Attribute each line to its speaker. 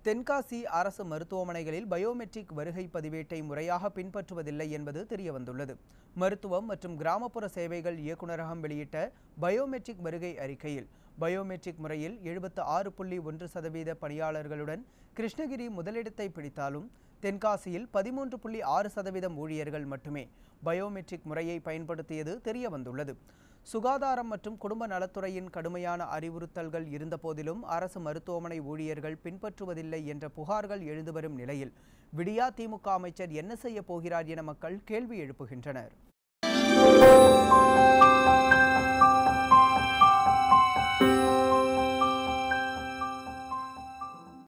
Speaker 1: தென்காசி அரசு மருத்துவமனைகளில் பயோமெட்ரிக் வருகை பதிவேட்டை முறையாக பின்பற்றுவதில்லை என்பது தெரியவந்துள்ளது மருத்துவம் மற்றும் கிராமப்புற சேவைகள் இயக்குநரகம் வெளியிட்ட பயோமெட்ரிக் வருகை அறிக்கையில் பயோமெட்ரிக் முறையில் எழுபத்து ஆறு புள்ளி ஒன்று சதவீத பணியாளர்களுடன் கிருஷ்ணகிரி முதலிடத்தை பிடித்தாலும் தென்காசியில் பதிமூன்று புள்ளி ஆறு சதவீதம் ஊழியர்கள் மட்டுமே பயோமெட்ரிக் முறையை பயன்படுத்தியது தெரியவந்துள்ளது சுகாதாரம் மற்றும் குடும்ப நலத்துறையின் கடுமையான அறிவுறுத்தல்கள் இருந்தபோதிலும் அரசு மருத்துவமனை ஊழியர்கள் பின்பற்றுவதில்லை என்ற புகார்கள் எழுந்து வரும் நிலையில் விடியா திமுக அமைச்சர் என்ன செய்ய போகிறார் என மக்கள் கேள்வி எழுப்புகின்றனர்